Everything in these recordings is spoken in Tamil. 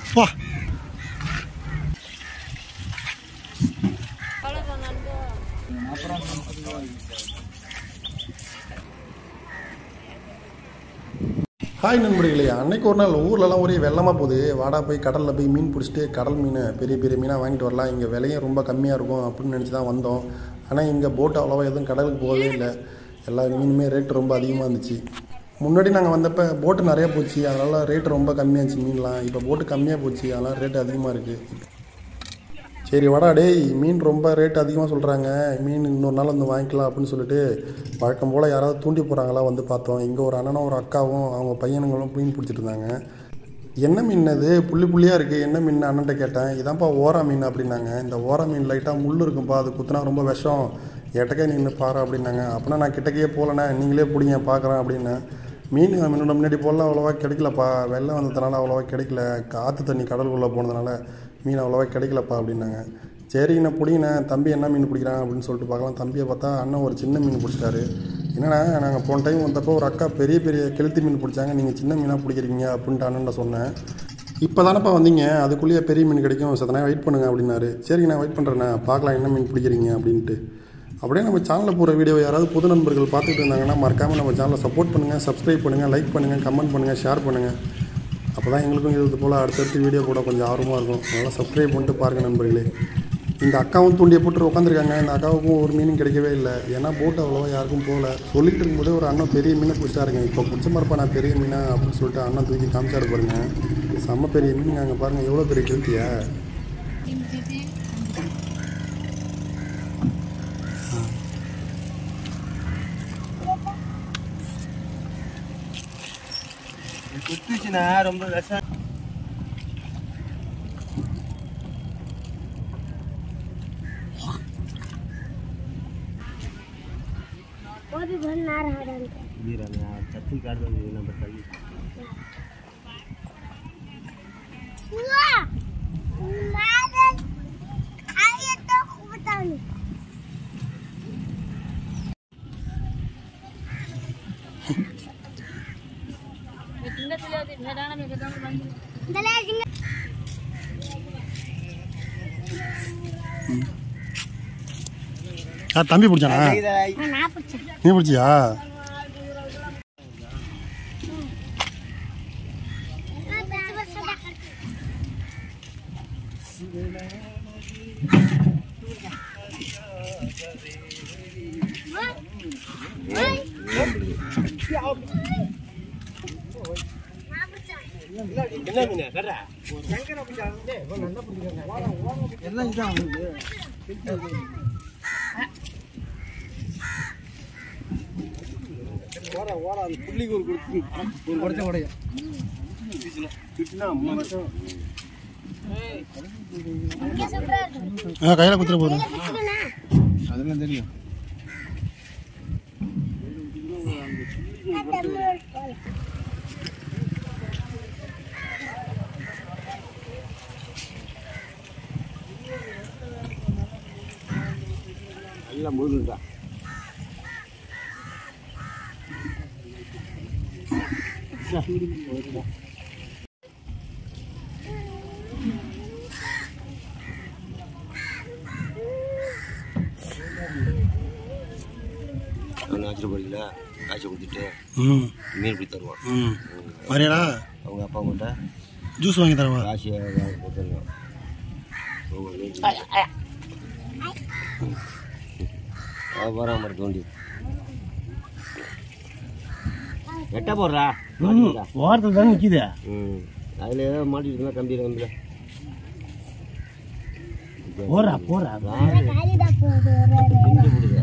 வா ஹாய் நண்பர்களே அன்னைக்கு ஒரு நாள் ஊர்லலாம் ஒரே வெள்ளமாக போகுது வாடா போய் கடலில் போய் மீன் பிடிச்சிட்டு கடல் மீன் பெரிய பெரிய மீனாக வாங்கிட்டு வரலாம் இங்கே விலையும் ரொம்ப கம்மியாக இருக்கும் அப்படின்னு நினச்சி தான் வந்தோம் ஆனால் இங்கே போட் அவ்வளோவா எதுவும் கடலுக்கு போகவே இல்லை எல்லா மீனுமே ரேட் ரொம்ப அதிகமாக இருந்துச்சு முன்னாடி நாங்கள் வந்தப்போ போட்டு நிறைய போச்சு அதனால் ரேட் ரொம்ப கம்மியாச்சு மீன்லாம் இப்போ போட்டு கம்மியாக போச்சு அதனால் ரேட் அதிகமாக இருக்குது சரி வாடா டேய் மீன் ரொம்ப ரேட் அதிகமாக சொல்கிறாங்க மீன் இன்னொரு நாள் வந்து வாங்கிக்கலாம் அப்படின்னு சொல்லிட்டு வழக்கம் போல் யாராவது தூண்டி போகிறாங்களா வந்து பார்த்தோம் இங்கே ஒரு அண்ணனும் ஒரு அக்காவும் அவங்க பையனுங்களும் மீன் பிடிச்சிட்டு இருந்தாங்க என்ன மீன் அது புள்ளி புள்ளியாக இருக்குது என்ன மீன் அண்ணன்ட்ட கேட்டேன் இதான்ப்பா ஓரா மீன் அப்படின்னாங்க இந்த ஓரா மீன் லைட்டாக முள் இருக்கும்பா அது குத்துனா ரொம்ப விஷம் எட்டக்கே நின்று பாரு அப்படின்னாங்க அப்படின்னா நான் கிட்டக்கையே போகலண்ணே நீங்களே பிடிங்க பார்க்குறேன் அப்படின்னேன் மீன் முன்னாடி முன்னாடி போலாம் அவ்வளோவா கிடைக்கலப்பா வெள்ளம் வந்ததுனால அவ்வளோவா கிடைக்கல காற்று தண்ணி கடலுக்குள்ளே போனதுனால மீன் அவ்வளோவா கிடைக்கலப்பா அப்படின்னாங்க சரிங்கண்ணா பிடிங்கண்ணே தம்பி என்ன மீன் பிடிக்கிறான் அப்படின்னு சொல்லிட்டு பார்க்கலாம் தம்பியை பார்த்தா அண்ணன் ஒரு சின்ன மீன் பிடிச்சிட்டாரு என்னண்ணா நாங்கள் போன டைம் வந்தப்போ ஒரு அக்கா பெரிய பெரிய கெளுத்தி மீன் பிடிச்சாங்க நீங்கள் சின்ன மீனாக பிடிக்கிறீங்க அப்படின்ட்டு அண்ணன் சொன்னேன் இப்போ தானப்பா வந்தீங்க அதுக்குள்ளேயே பெரிய மீன் கிடைக்கும் சத்தனா வெயிட் பண்ணுங்க அப்படின்னாரு சரிங்கண்ணா வெயிட் பண்ணுறேண்ணா பார்க்கலாம் என்ன மீன் பிடிக்கிறீங்க அப்படின்ட்டு அப்படியே நம்ம சேனலில் போகிற வீடியோ யாராவது புது நண்பர்கள் பார்த்துட்டு இருந்தாங்கன்னா மறக்காமல் நம்ம சேனலை சப்போர்ட் பண்ணுங்கள் சப்ஸ்கிரைப் பண்ணுங்கள் லைக் பண்ணுங்கள் கமெண்ட் பண்ணுங்கள் ஷேர் பண்ணுங்கள் அப்போ தான் எங்களுக்கும் இது போல் அடுத்தடுத்து வீடியோ போட கொஞ்சம் ஆர்வமாக இருக்கும் அதனால் சப்ஸ்கிரைப் பண்ணிட்டு பாருங்கள் நண்பர்களே இந்த அக்காவும் தூண்டியை போட்டு உட்காந்துருக்காங்க இந்த அக்காவுக்கும் ஒரு மீனும் கிடைக்கவே இல்லை ஏன்னா போட்டு அவ்வளோவா யாருக்கும் போகல சொல்லிட்டு இருக்கும்போதே ஒரு அண்ணன் பெரிய மீனை பிடிச்சாருங்க இப்போ பிடிச்ச மாதிரிப்பா நான் பெரிய மீனா அப்படின்னு சொல்லிட்டு அண்ணன் தூக்கி காமிச்சாரு பாருங்க செம்ம பெரிய மீன் அங்கே பாருங்கள் எவ்வளோ பெரிய கெளுத்தியா குத்துச்சுன்னா ரொம்ப விஷம் वो भी भर ना रहा डाल के வீரங்க சத்தி காடுறது நம்ம தள்ளி हुआ मादन आये तो खूब बताऊं दला जिंग யார் தம்பி பிடிச்சானா ना पूछा நீ பிடிச்சியா என்ன மீன் கட்டுறா எல்லாம் இதான் ஓர ஓர அந்த புள்ளிக்கு ஒரு கொடுத்து ஒரு குறைச்ச உடைய ஆ கையில் குத்துற போதும் அதெல்லாம் தெரியும் எல்லாம் முழுதுதா அவன் ஆச்சரியப்படுறீங்களா காய்ச்சி கொடுத்துட்டு ம் மீன் பிடி தருவான் ம் வரையடா அவங்க அப்பா கிட்ட ஜூஸ் வாங்கி தரவா காசு கொடுத்துருவான் வியாபாரம் மாதிரி தோண்டி எட்ட போடுறா மாட்டிக்கிட்டா. வாரத்தில் தானே நிற்கிது ம் அதில் ஏதாவது மாட்டிட்டு கம்பியில் கம்பியில் போறா போறா காலிதா போகுது பிஞ்சு விடுது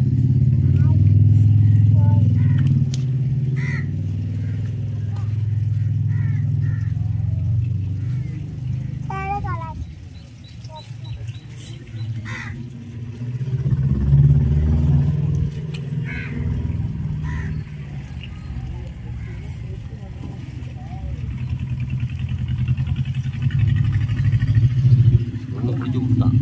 ஒன்று பிடிச்சி விட்டான்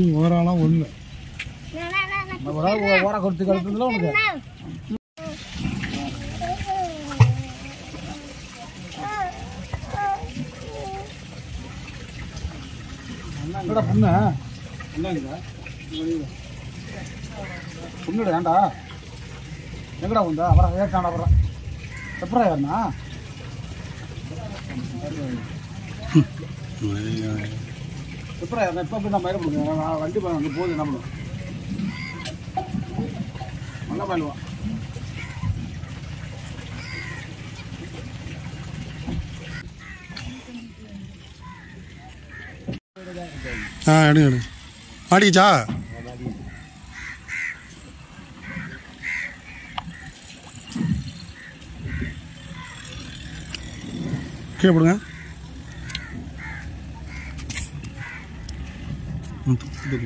எப்படி ஓராளாக ஒன்று நான், நான், நான், நான். ஒரு ஆள் ஓர கொடுத்து கழுத்துல உனக்கு நான். என்னடா புண்ணு என்னங்க புண்ணுடா ஏன்டா எங்கடா வந்தா அப்புறம் ஏற்றாண்டா அப்புறம் எப்படா ஏறினா எப்படா ஏறினா இப்போ போய் நான் மயிர முடியும் நான் வண்டி போய் அங்கே போகுது என்ன பண்ணும் நல்லா பயிலுவான் ஆ எடுங்க எடுங்க மாட்டிக்கிச்சா கீழே போடுங்க ம், தூக்கு, தூக்கு.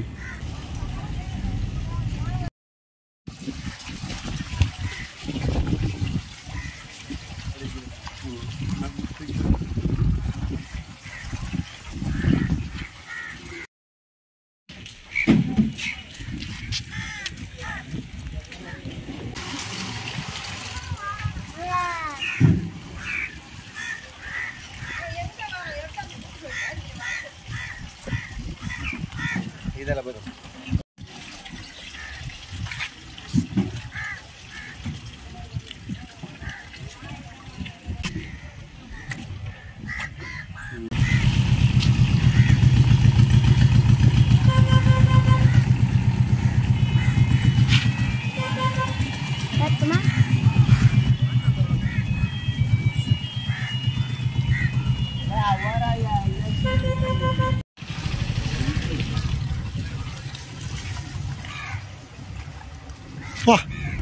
இதெல்லாம் போயிடும் ஏத்துமா? வா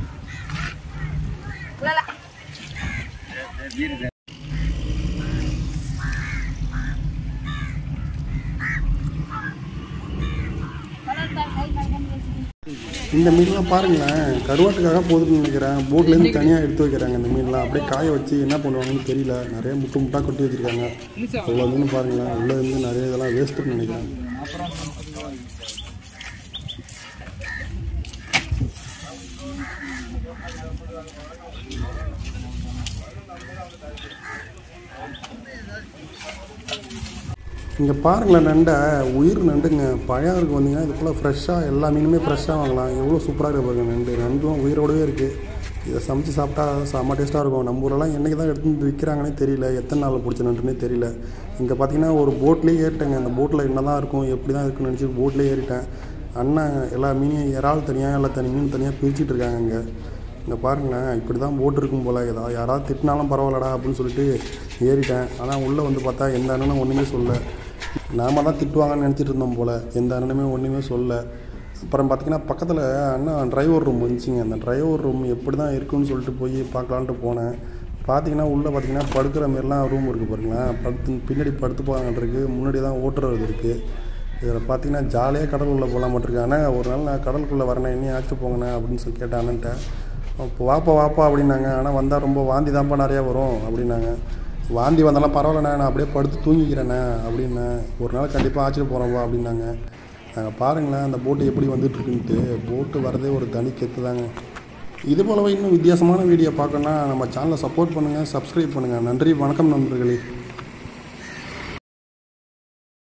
இந்த மீன்லாம் பாருங்களேன் கருவாட்டுக்காக போகுதுன்னு நினைக்கிறேன் போட்லேருந்து தனியாக எடுத்து வைக்கிறாங்க இந்த மீன்லாம் அப்படியே காய வச்சு என்ன பண்ணுவாங்கன்னு தெரியல நிறைய முட்டை முட்டா கொட்டி வச்சிருக்காங்க அவ்வளோ மீன் பாருங்களேன் உள்ளே இருந்து நிறைய இதெல்லாம் வேஸ்ட்டுன்னு நினைக்கிறேன் இங்கே பாருங்களேன் நண்டை உயிர் நண்டுங்க பழையாருக்கு வந்தீங்கன்னா இது போல் ஃப்ரெஷ்ஷாக எல்லா மீனுமே ஃப்ரெஷ்ஷாக வாங்கலாம் எவ்வளோ சூப்பராக இருக்கு பாருங்க நண்டு நண்டும் உயிரோடவே இருக்குது இதை சமைச்சு சாப்பிட்டா செம்ம டேஸ்ட்டாக இருக்கும் நம்ம ஊரெல்லாம் என்றைக்கு தான் எடுத்து வந்து விற்கிறாங்கன்னே தெரியல எத்தனை நாள் பிடிச்ச நண்டுனே தெரியல இங்கே பார்த்தீங்கன்னா ஒரு போட்லேயே ஏறிட்டேங்க அந்த போட்டில் என்ன தான் இருக்கும் எப்படி தான் இருக்குன்னு நினச்சி போட்லேயே ஏறிட்டேன் அண்ணன் எல்லா மீனையும் இறால் தனியாக எல்லா தனி மீன் தனியாக பிரிச்சுட்டு இருக்காங்க இங்கே இங்கே பாருங்களேன் இப்படி தான் போட் இருக்கும் போல் ஏதாவது யாராவது திட்டினாலும் பரவாயில்லடா அப்படின்னு சொல்லிட்டு ஏறிட்டேன் ஆனால் உள்ளே வந்து பார்த்தா எந்த அண்ணனும் ஒன்றுமே சொல்ல நாம தான் திட்டுவாங்கன்னு நினச்சிட்டு இருந்தோம் போல் எந்த அண்ணனுமே ஒன்றுமே சொல்ல அப்புறம் பார்த்தீங்கன்னா பக்கத்தில் அண்ணன் டிரைவர் ரூம் வந்துச்சுங்க அந்த டிரைவர் ரூம் எப்படி தான் இருக்குன்னு சொல்லிட்டு போய் பார்க்கலான்ட்டு போனேன் பார்த்தீங்கன்னா உள்ளே பார்த்தீங்கன்னா படுக்கிற மாரிலாம் ரூம் இருக்குது பாருங்களேன் படுத்து பின்னாடி படுத்து போகிறாங்க இருக்குது முன்னாடி தான் ஓட்டுறது இருக்குது இதில் பார்த்தீங்கன்னா ஜாலியாக கடல் உள்ள போகலாம் மாட்டிருக்கு ஆனால் ஒரு நாள் நான் கடலுக்குள்ளே வரேன் என்னையும் அழைச்சிட்டு போங்கண்ணே அப்படின்னு சொல்லி கேட்டேன் அண்ணன்ட்ட அப்போ வாப்பா வாப்பா அப்படின்னாங்க ஆனால் வந்தால் ரொம்ப வாந்தி தான்ப்பா நிறையா வரும் அப்படின்னாங்க வாந்தி வந்தாலும் பரவாயில்லண்ணே நான் அப்படியே படுத்து தூங்கிக்கிறேண்ணே அப்படின்னேன் ஒரு நாள் கண்டிப்பாக ஆச்சிட்டு போகிறோம்ப்பா அப்படின்னாங்க நாங்கள் பாருங்களேன் அந்த போட்டு எப்படி வந்துட்டுருக்குன்ட்டு போட்டு வரதே ஒரு தனி கெத்து தாங்க இது போலவே இன்னும் வித்தியாசமான வீடியோ பார்க்கணுன்னா நம்ம சேனலை சப்போர்ட் பண்ணுங்கள் சப்ஸ்கிரைப் பண்ணுங்கள் நன்றி வணக்கம் நண்பர்களே